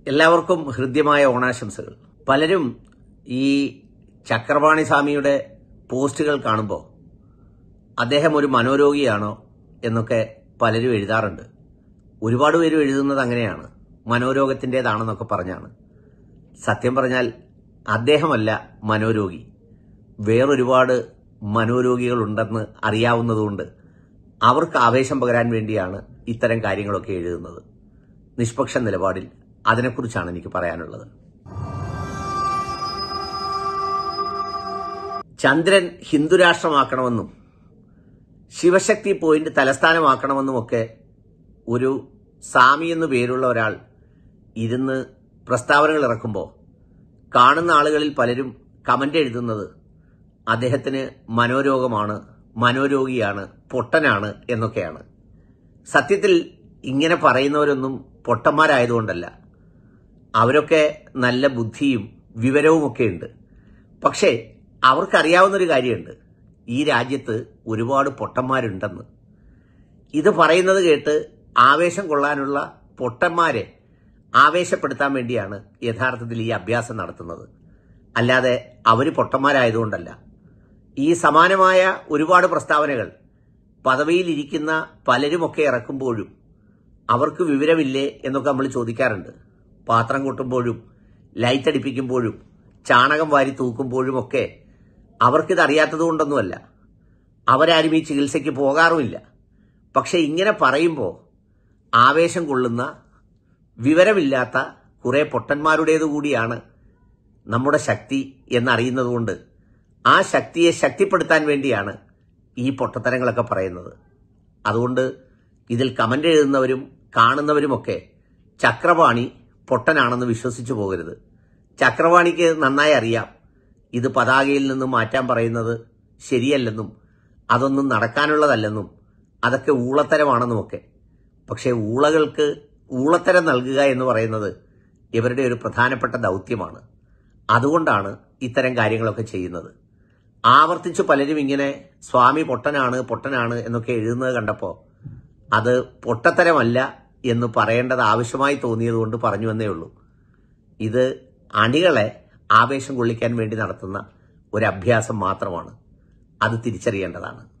എല്ലാവർക്കും ഹൃദ്യമായ ഓണാശംസകൾ പലരും ഈ ചക്രപാണി സ്വാമിയുടെ പോസ്റ്റുകൾ കാണുമ്പോൾ അദ്ദേഹം ഒരു മനോരോഗിയാണോ എന്നൊക്കെ പലരും എഴുതാറുണ്ട് ഒരുപാട് പേര് എഴുതുന്നത് അങ്ങനെയാണ് മനോരോഗത്തിൻ്റെതാണെന്നൊക്കെ പറഞ്ഞാണ് സത്യം പറഞ്ഞാൽ അദ്ദേഹമല്ല മനോരോഗി വേറൊരുപാട് മനോരോഗികളുണ്ടെന്ന് അറിയാവുന്നതുകൊണ്ട് അവർക്ക് ആവേശം പകരാൻ വേണ്ടിയാണ് ഇത്തരം കാര്യങ്ങളൊക്കെ എഴുതുന്നത് നിഷ്പക്ഷ നിലപാടിൽ അതിനെക്കുറിച്ചാണ് എനിക്ക് പറയാനുള്ളത് ചന്ദ്രൻ ഹിന്ദുരാഷ്ട്രമാക്കണമെന്നും ശിവശക്തി പോയിന്റ് തലസ്ഥാനമാക്കണമെന്നുമൊക്കെ ഒരു സാമി എന്നു പേരുള്ള ഒരാൾ ഇരുന്ന് പ്രസ്താവനകൾ ഇറക്കുമ്പോൾ കാണുന്ന ആളുകളിൽ പലരും കമന്റ് എഴുതുന്നത് അദ്ദേഹത്തിന് മനോരോഗമാണ് മനോരോഗിയാണ് പൊട്ടനാണ് എന്നൊക്കെയാണ് സത്യത്തിൽ ഇങ്ങനെ പറയുന്നവരൊന്നും പൊട്ടന്മാരായതുകൊണ്ടല്ല അവരൊക്കെ നല്ല ബുദ്ധിയും വിവരവുമൊക്കെ ഉണ്ട് പക്ഷേ അവർക്കറിയാവുന്നൊരു കാര്യമുണ്ട് ഈ രാജ്യത്ത് ഒരുപാട് പൊട്ടന്മാരുണ്ടെന്ന് ഇത് പറയുന്നത് കേട്ട് ആവേശം കൊള്ളാനുള്ള പൊട്ടന്മാരെ ആവേശപ്പെടുത്താൻ വേണ്ടിയാണ് യഥാർത്ഥത്തിൽ ഈ അഭ്യാസം നടത്തുന്നത് അല്ലാതെ അവർ പൊട്ടന്മാരായതുകൊണ്ടല്ല ഈ സമാനമായ ഒരുപാട് പ്രസ്താവനകൾ പദവിയിലിരിക്കുന്ന പലരുമൊക്കെ ഇറക്കുമ്പോഴും അവർക്ക് വിവരമില്ലേ എന്നൊക്കെ നമ്മൾ ചോദിക്കാറുണ്ട് പാത്രം കൊട്ടുമ്പോഴും ലൈറ്റ് അടിപ്പിക്കുമ്പോഴും ചാണകം വാരി തൂക്കുമ്പോഴുമൊക്കെ അവർക്കിത് അറിയാത്തത് കൊണ്ടൊന്നുമല്ല അവരാരും ഈ ചികിത്സയ്ക്ക് പോകാറുമില്ല പക്ഷെ ഇങ്ങനെ പറയുമ്പോൾ ആവേശം കൊള്ളുന്ന വിവരമില്ലാത്ത കുറെ പൊട്ടന്മാരുടേതു കൂടിയാണ് നമ്മുടെ ശക്തി എന്നറിയുന്നതുകൊണ്ട് ആ ശക്തിയെ ശക്തിപ്പെടുത്താൻ വേണ്ടിയാണ് ഈ പൊട്ടത്തരങ്ങളൊക്കെ പറയുന്നത് അതുകൊണ്ട് ഇതിൽ കമന്റ് എഴുതുന്നവരും കാണുന്നവരുമൊക്കെ ചക്രപാണി പൊട്ടനാണെന്ന് വിശ്വസിച്ചു പോകരുത് ചക്രപാണിക്ക് നന്നായി അറിയാം ഇത് പതാകയിൽ നിന്ന് മാറ്റാൻ പറയുന്നത് ശരിയല്ലെന്നും അതൊന്നും നടക്കാനുള്ളതല്ലെന്നും അതൊക്കെ ഊളത്തരമാണെന്നുമൊക്കെ പക്ഷേ ഊളകൾക്ക് ഊളത്തരം നൽകുക എന്ന് പറയുന്നത് ഇവരുടെ ഒരു പ്രധാനപ്പെട്ട ദൗത്യമാണ് അതുകൊണ്ടാണ് ഇത്തരം കാര്യങ്ങളൊക്കെ ചെയ്യുന്നത് ആവർത്തിച്ച് പലരും ഇങ്ങനെ സ്വാമി പൊട്ടനാണ് പൊട്ടനാണ് എന്നൊക്കെ എഴുതുന്നത് കണ്ടപ്പോൾ അത് പൊട്ടത്തരമല്ല എന്ന് പറയേണ്ടത് ആവശ്യമായി തോന്നിയതുകൊണ്ട് പറഞ്ഞു എന്നേ ഉള്ളൂ ഇത് അണികളെ ആവേശം കൊള്ളിക്കാൻ വേണ്ടി നടത്തുന്ന ഒരു അഭ്യാസം മാത്രമാണ് അത് തിരിച്ചറിയേണ്ടതാണ്